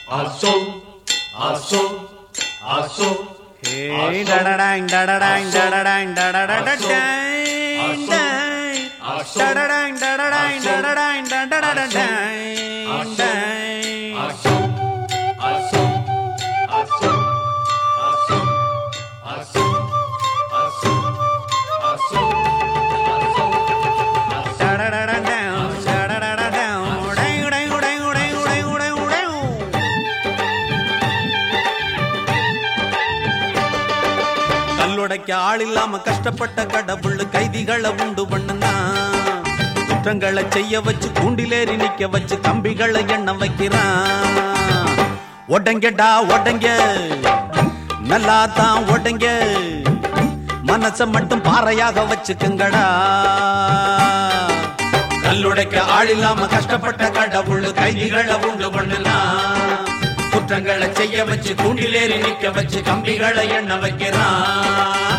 Aso, aso, aso. Hey, da da dang, da da dang, da da dang, da da da da dang, dang. Da da dang, da da dang, da da dang, da da da da dang, dang. Aso, aso, aso, aso, aso, aso, aso, aso, aso. Da da da da down, da da da da down, dang, dang, dang, dang, dang, dang, dang. கல்லுடைக்க ஆள் இல்லாம கஷ்டப்பட்ட கடவுள் கைதிகளை உண்டு பண்ணுனா குற்றங்களை செய்ய வச்சு கூண்டிலேறி நிக்க வச்சு கம்பிகளை எண்ண வைக்கிறான் ஒடங்கடா ஒடங்க நல்லா தான் ஒடங்க மனச மட்டும் பாறையாக வச்சுக்குங்கடா கல்லுடைக்க ஆள் இல்லாம கஷ்டப்பட்ட கடவுள் கைதிகளை உண்டு பண்ணுனா குற்றங்களை செய்ய வச்சு கூண்டிலேறி நிக்க வச்சு கம்பிகளை எண்ண வைக்கிறான்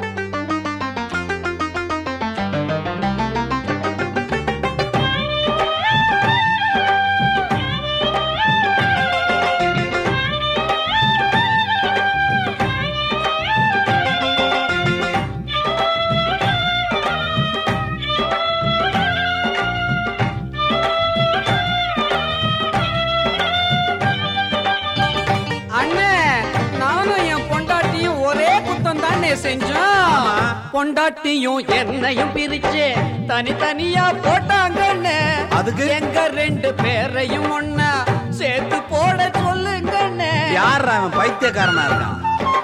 அண்ணே நானும் என் பொண்டாட்டியும் ஒரே குத்தம் தானே செஞ்சோம் ஆமா. பொண்டாட்டியும் என்னையும் பிரிச்சு தனித்தனியா போட்டாங்கண்ணே அதுக்கு? எங்க ரெண்டு பேரையும் ஒன்னா சேர்த்து போட சொல்லுங்கண்ணே யார் அவன் பைத்தியக்காரனா இருக்கான்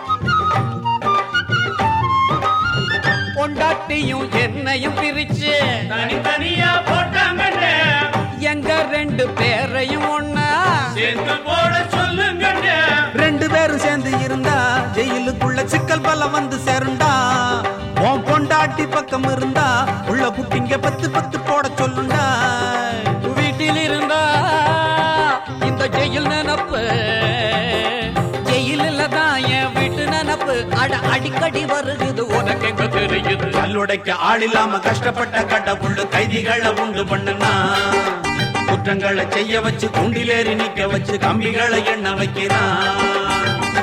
பொண்டாட்டியும் என்னையும் பிரிச்சு தனித்தனியா போட்டாங்கண்ணே எங்க ரெண்டு பேரையும் ஒன்னா சேர்த்து போட சொல்லுங்கண்ணே ரெண்டு பேரும் சேர்ந்து இருந்தா ஜெயிலுக்குள்ள சிக்கல் பல வந்து சேருண்டா உன் பொண்டாட்டி பக்கம் இருந்தா உள்ள குட்டிங்க பத்து பத்து போட சொல்லுண்டா வீட்டில் இருந்தா இந்த ஜெயில் நினப்பு ஜெயிலில் தான் என் வீட்டு நினப்பு அட அடிக்கடி வருகுது உனக்கு எங்க தெரியுது கல்லுடைக்க ஆள் இல்லாம கஷ்டப்பட்ட கடவுள் கைதிகளை உண்டு பண்ணுனா குற்றங்களை செய்ய வச்சு குண்டிலேறி நிக்க வச்சு கம்பிகளை எண்ண வைக்கிறான்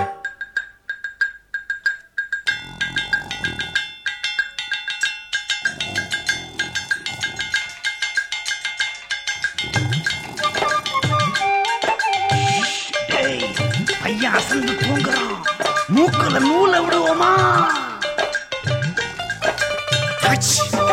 டேய் பையன் அசந்து தூங்குறான் மூக்குல நூலை விடுவோமா அச்.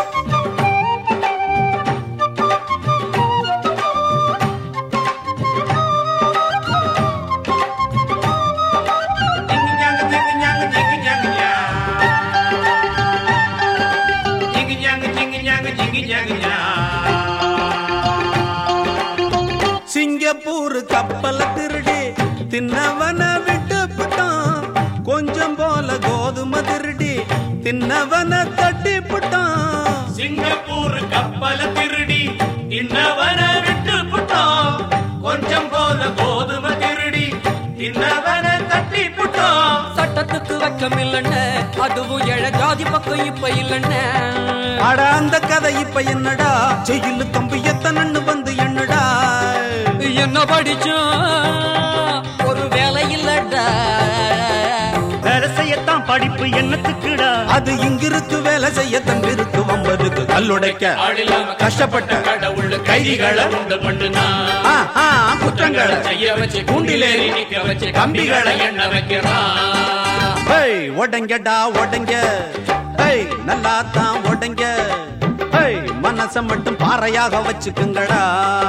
சிங்கப்பூர் கப்பல திருடி தின்னவன விட்டு புட்டான் கொஞ்சம் போல கோதுமை திருடி தின்னவன தட்டி புட்டான் சிங்கப்பூர் கப்பல திருடி இன்னவன விட்டு புட்டோம் கொஞ்சம் போல கோதுமை திருடி இன்னவன தட்டி புட்டோம் சட்டத்துக்கு வெக்கம் இல்லைன்னு அதுவும் எழ ஜாதி பக்கம் இப்ப இல்லைன்னு அட அந்த கதை இப்ப என்னடா ஜெயிலு கம்பி எத்தனன்னு வந்து என்னடா என்ன படிச்சோம் ஒரு வேலை இல்லடா வேலை செய்யத்தான் படிப்பு என்னத்துக்குடா அது இங்கிருக்கு வேலை செய்ய தம்பிருக்கு வம்பருக்கு கல்லுடைக்க ஆளில்லாம கஷ்டப்பட்ட கடவுள் கைதிகளை உண்டு பண்ணுனா ஆ, ஆ, குற்றங்களை செய்ய வச்சு கூண்டிலேறி நிக்க வச்சு கம்பிகளை எண்ண வைக்கிறான் ஹேய் ஒடங்கடா ஒடங்க ஹேய் நல்லா தான் ஒடங்க ஹேய் மனச மட்டும் பாறையாக வச்சுக்குங்கடா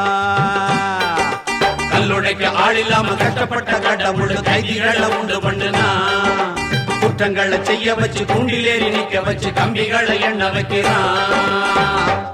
கல்லுடைக்க ஆள் இல்லாம கஷ்டப்பட்ட கடவுள் கைதிகளை உண்டு பண்ணுனா குற்றங்களை செய்ய வச்சு கூண்டிலேறி நிக்க வச்சு கம்பிகளை எண்ண வைக்கிறான்